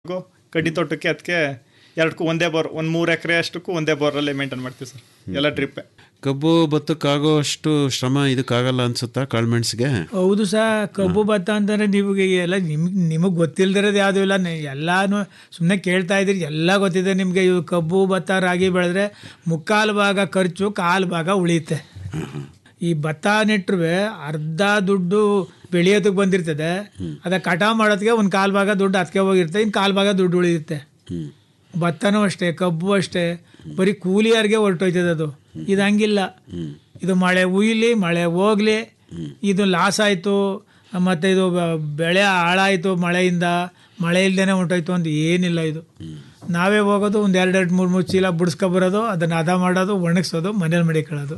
ಕಡ್ಡಿ ತೋಟಕ್ಕೆ ಅದಕ್ಕೆ ಎರಡಕ್ಕೂ ಒಂದೇ ಬೋರ್ ಒಂದು ಮೂರು ಎಕರೆ ಅಷ್ಟಕ್ಕೂ ಒಂದೇ ಬೋರಲ್ಲಿ ಮೇಂಟೈನ್ ಮಾಡ್ತೀವಿ ಸರ್ ಎಲ್ಲ ಡ್ರಿಪ್ಪೆ ಕಬ್ಬು ಭತ್ತಕ್ಕಾಗೋ ಅಷ್ಟು ಶ್ರಮ ಇದಕ್ಕಾಗಲ್ಲ ಅನ್ಸುತ್ತಾ ಕಾಳುಮೆಣಸಿಗೆ ಹೌದು ಸಹ ಕಬ್ಬು ಭತ್ತ ಅಂತಂದ್ರೆ ನಿಮಗೆ ಎಲ್ಲ ನಿಮ್ಗೆ ನಿಮಗೆ ಗೊತ್ತಿಲ್ದಿರೋದು ಯಾವುದೂ ಇಲ್ಲ ನೆ- ಎಲ್ಲಾನು ಸುಮ್ಮನೆ ಕೇಳ್ತಾ ಇದ್ದೀರಿ ಎಲ್ಲ ಗೊತ್ತಿದೆ ನಿಮಗೆ ಇವು ಕಬ್ಬು ಭತ್ತ ರಾಗಿ ಬೆಳೆದ್ರೆ ಮುಕ್ಕಾಲು ಭಾಗ ಖರ್ಚು ಕಾಲು ಭಾಗ ಉಳಿಯುತ್ತೆ ಈ ಭತ್ತ ನೆಟ್ಟರು ಅರ್ಧ ದುಡ್ಡು ಬೆಳೆಯೋದಕ್ಕೆ ಬಂದಿರ್ತದೆ ಅದ ಕಟಾವು ಮಾಡೋದಕ್ಕೆ ಒಂದು ಕಾಲು ಭಾಗ ದುಡ್ಡು ಅದಕ್ಕೆ ಹೋಗಿರುತ್ತೆ ಇನ್ನು ಕಾಲು ಭಾಗ ದುಡ್ಡು ಉಳಿಯುತ್ತೆ ಹ್ಮ್ ಭತ್ತನೂ ಅಷ್ಟೇ ಕಬ್ಬು ಅಷ್ಟೇ ಬರೀ ಕೂಲಿಯಾರ್ಗೆ ಹೊರಟೋಯ್ತದೆ ಅದು ಇದು ಹಂಗಿಲ್ಲ ಇದು ಮಳೆ ಉಯ್ಲಿ ಮಳೆ ಹೋಗ್ಲಿ ಇದು ಲಾಸ್ ಆಯಿತು ಮತ್ತು ಇದು ಬ- ಬೆಳೆ ಹಾಳಾಯಿತು ಮಳೆಯಿಂದ ಮಳೆ ಇಲ್ದೇನೆ ಹೊಂಟೋಯ್ತು ಅಂತ ಏನಿಲ್ಲ ಇದು ನಾವೇ ಹೋಗೋದು ಒಂದು ಎರಡು ಎರಡು ಮೂರು ಮೂರು ಚೀಲ ಬುಡ್ಸ್ಕೊಬರೋದು ಅದನ್ನು ಹದ ಮಾಡೋದು ಒಣಗಿಸೋದು ಮನೇಲಿ ಮಡಿಕೊಳ್ಳೋದು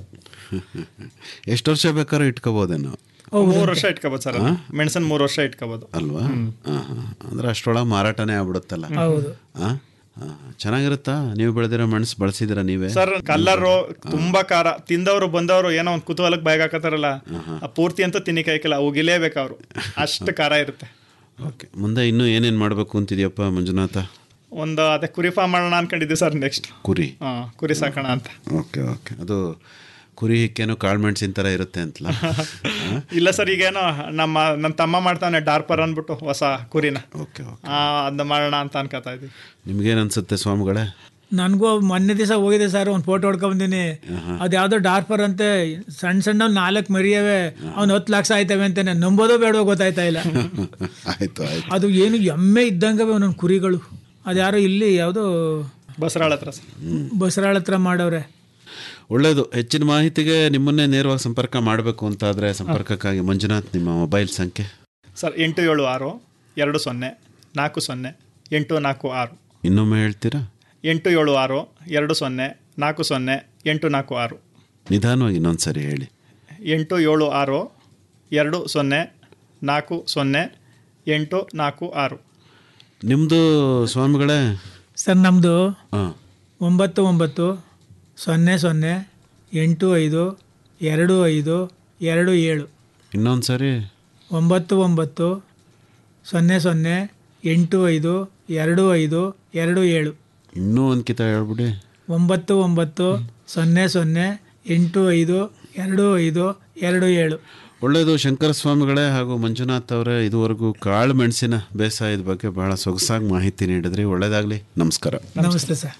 ಎಷ್ಟು ವರ್ಷ ಬೇಕಾದ್ರೂ ಇಟ್ಕೋಬೋದೇನೋ ಮೂರು ವರ್ಷ ಇಟ್ಕೋಬೋದು ಸರ್ ಮೆಣಸನ್ ಮೂರು ವರ್ಷ ಇಟ್ಕೋಬೋದು ಅಲ್ವಾ ಹಾಂ ಹಾಂ ಅಂದ್ರೆ ಅಷ್ಟರೊಳಗೆ ಮಾರಾಟನೇ ಆಗ್ಬಿಡುತ್ತಲ್ಲ ಹೌದು ಹಾಂ ಚೆನ್ನಾಗಿರುತ್ತಾ ನೀವು ಬೆಳೆದಿರೋ ಮೆಣಸು ಬಳಸಿದಿರಾ ನೀವೇ ಸರ್ ಕಲ್ಲರು ತುಂಬಾ ಖಾರ ತಿಂದವರು ಬಂದವರು ಏನೋ ಒಂದು ಕುತೂಹಲಕ್ಕೆ ಬಾಯಿಗೆ ಹಾಕತ್ತಾರಲ್ಲ ಆ ಪೂರ್ತಿ ಅಂತೂ ತಿನ್ನಿಕಾಯ್ಕಿಲ್ಲ ಉಗಿಲೇಬೇಕು ಅವರು ಅಷ್ಟು ಖಾರ ಇರುತ್ತೆ ಓಕೆ ಮುಂದೆ ಇನ್ನೂ ಏನೇನು ಮಾಡಬೇಕು ಅಂತಿದ್ಯಪ್ಪ ಮಂಜುನಾಥ ಒಂದು ಅದೇ ಕುರಿ ಫಾರ್ಮ್ ಮಾಡೋಣ ಅನ್ಕೊಂಡಿದ್ದೆ ಸರ್ ನೆಕ್ಸ್ಟ್ ಕುರಿ ಹಾಂ ಕುರಿ ಸಾಕೋಣ ಅಂತ ಓಕೆ ಓಕೆ ಅದು ಕುರಿ ಹಿಕ್ಕೇನು ಕಾಳುಮೆಣಸಿನ ಥರ ಇರುತ್ತೆ ಅಂತಲ್ಲ ಇಲ್ಲ ಸರ್ ಈಗೇನೋ ನಮ್ಮ ನನ್ನ ತಮ್ಮ ಮಾಡ್ತಾನೆ ಡಾರ್ಪರ್ ಅಂದ್ಬಿಟ್ಟು ಹೊಸ ಕುರಿನ ಓಕೆ ಓಕೆ ಆ, ಅದನ್ನ ಮಾಡೋಣ ಅಂತ ಅನ್ಕೋತಾ ಇದ್ದೀವಿ ನಿಮ್ಗೇನು ಅನ್ಸುತ್ತೆ ಸ್ವಾಮಿಗಳೇ ನನಗೂ ಮೊನ್ನೆ ದಿವಸ ಹೋಗಿದೆ ಸರ್ ಒಂದು ಫೋಟೋ ಹೊಡ್ಕೊಂಬಂದಿನಿ ಅದು ಯಾವುದೋ ಡಾರ್ಪರ್ ಅಂತೆ ಸಣ್ಣ ಸಣ್ಣ ನಾಲ್ಕು ಮರಿಯವೆ ಅವ್ನು ಹತ್ತು ಲಕ್ಷ ಆಯ್ತವೆ ಅಂತಾನೆ ನಂಬೋದೋ ಬೇಡವೋ ಗೊತ್ತಾಯ್ತಾ ಇಲ್ಲ ಆಯಿತು ಆಯಿತು ಅದು ಏನು ಎಮ್ಮೆ ಇದ್ದಂಗವೆ ಒಂದೊಂದು ಕುರಿಗಳು ಅದು ಯಾರೋ ಇಲ್ಲಿ ಯಾವುದೋ ಬಸರಾಳ ಹತ್ರ ಸರ್ ಬಸರಾಳ ಹತ್ರ ಮಾಡವ್ರೆ ಒಳ್ಳೆಯದು ಹೆಚ್ಚಿನ ಮಾಹಿತಿಗೆ ನಿಮ್ಮನ್ನೇ ನೇರವಾಗಿ ಸಂಪರ್ಕ ಮಾಡಬೇಕು ಅಂತಾದರೆ ಸಂಪರ್ಕಕ್ಕಾಗಿ ಮಂಜುನಾಥ್ ನಿಮ್ಮ ಮೊಬೈಲ್ ಸಂಖ್ಯೆ ಸರ್ ಎಂಟು ಏಳು ಆರು ಎರಡು ಸೊನ್ನೆ ನಾಲ್ಕು ಸೊನ್ನೆ ಎಂಟು ನಾಲ್ಕು ಆರು ಇನ್ನೊಮ್ಮೆ ಹೇಳ್ತೀರಾ ಎಂಟು ಏಳು ಆರು ಎರಡು ಸೊನ್ನೆ ನಾಲ್ಕು ಸೊನ್ನೆ ಎಂಟು ನಾಲ್ಕು ಆರು ನಿಧಾನವಾಗಿ ಇನ್ನೊಂದು ಸರಿ ಹೇಳಿ ಎಂಟು ಏಳು ಆರು ಎರಡು ಸೊನ್ನೆ ನಾಲ್ಕು ಸೊನ್ನೆ ಎಂಟು ನಾಲ್ಕು ಆರು ನಿಮ್ಮದು ಸ್ವಾಮಿಗಳೇ ಸರ್ ನಮ್ಮದು ಹಾಂ ಒಂಬತ್ತು ಒಂಬತ್ತು ಸೊನ್ನೆ ಸೊನ್ನೆ ಎಂಟು ಐದು ಎರಡು ಐದು ಎರಡು ಏಳು ಇನ್ನೊಂದು ಸರಿ ಒಂಬತ್ತು ಒಂಬತ್ತು ಸೊನ್ನೆ ಸೊನ್ನೆ ಎಂಟು ಐದು ಎರಡು ಐದು ಎರಡು ಏಳು ಇನ್ನೂ ಒಂದು ಕಿತ ಹೇಳ್ಬಿಡಿ ಒಂಬತ್ತು ಒಂಬತ್ತು ಸೊನ್ನೆ ಸೊನ್ನೆ ಎಂಟು ಐದು ಎರಡು ಐದು ಎರಡು ಏಳು ಒಳ್ಳೆಯದು ಶಂಕರ ಸ್ವಾಮಿಗಳೇ ಹಾಗೂ ಮಂಜುನಾಥ್ ಅವರೇ ಇದುವರೆಗೂ ಕಾಳು ಮೆಣಸಿನ ಬೇಸಾಯದ ಬಗ್ಗೆ ಬಹಳ ಸೊಗಸಾಗಿ ಮಾಹಿತಿ ನೀಡಿದ್ರಿ ಒಳ್ಳೆಯದಾಗಲಿ ನಮಸ್ಕಾರ ನಮಸ್ತೆ ಸರ್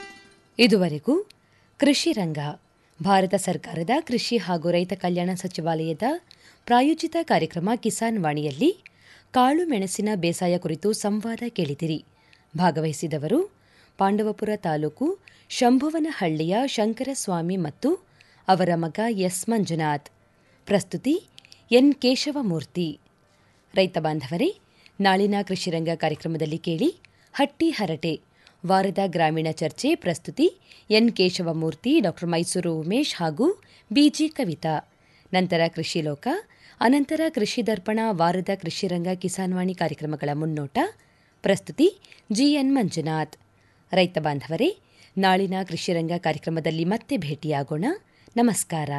ಇದುವರೆಗೂ ಕೃಷಿ ರಂಗ ಭಾರತ ಸರ್ಕಾರದ ಕೃಷಿ ಹಾಗೂ ರೈತ ಕಲ್ಯಾಣ ಸಚಿವಾಲಯದ ಪ್ರಾಯೋಜಿತ ಕಾರ್ಯಕ್ರಮ ಕಿಸಾನ್ ವಾಣಿಯಲ್ಲಿ ಕಾಳು ಮೆಣಸಿನ ಬೇಸಾಯ ಕುರಿತು ಸಂವಾದ ಕೇಳಿದಿರಿ ಭಾಗವಹಿಸಿದವರು ಪಾಂಡವಪುರ ತಾಲೂಕು ಶಂಭುವನಹಳ್ಳಿಯ ಶಂಕರಸ್ವಾಮಿ ಮತ್ತು ಅವರ ಮಗ ಎಸ್ ಮಂಜುನಾಥ್ ಪ್ರಸ್ತುತಿ ಎನ್ ಕೇಶವಮೂರ್ತಿ ರೈತ ಬಾಂಧವರೇ ನಾಳಿನ ಕೃಷಿರಂಗ ಕಾರ್ಯಕ್ರಮದಲ್ಲಿ ಕೇಳಿ ಹಟ್ಟಿ ಹರಟೆ ವಾರದ ಗ್ರಾಮೀಣ ಚರ್ಚೆ ಪ್ರಸ್ತುತಿ ಎನ್ ಕೇಶವಮೂರ್ತಿ ಡಾಕ್ಟರ್ ಮೈಸೂರು ಉಮೇಶ್ ಹಾಗೂ ಬಿಜಿ ಕವಿತಾ ನಂತರ ಕೃಷಿ ಲೋಕ ಅನಂತರ ಕೃಷಿ ದರ್ಪಣ ವಾರದ ಕೃಷಿರಂಗ ಕಿಸಾನ್ವಾಣಿ ಕಾರ್ಯಕ್ರಮಗಳ ಮುನ್ನೋಟ ಪ್ರಸ್ತುತಿ ಜಿಎನ್ ಮಂಜುನಾಥ್ ರೈತ ಬಾಂಧವರೇ ನಾಳಿನ ಕೃಷಿರಂಗ ಕಾರ್ಯಕ್ರಮದಲ್ಲಿ ಮತ್ತೆ ಭೇಟಿಯಾಗೋಣ ನಮಸ್ಕಾರ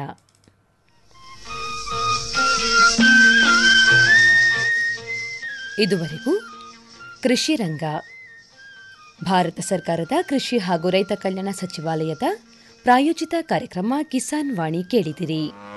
ಇದುವರೆಗೂ ಕೃಷಿ ರಂಗ ಭಾರತ ಸರ್ಕಾರದ ಕೃಷಿ ಹಾಗೂ ರೈತ ಕಲ್ಯಾಣ ಸಚಿವಾಲಯದ ಪ್ರಾಯೋಜಿತ ಕಾರ್ಯಕ್ರಮ ಕಿಸಾನ್ ವಾಣಿ ಕೇಳಿದಿರಿ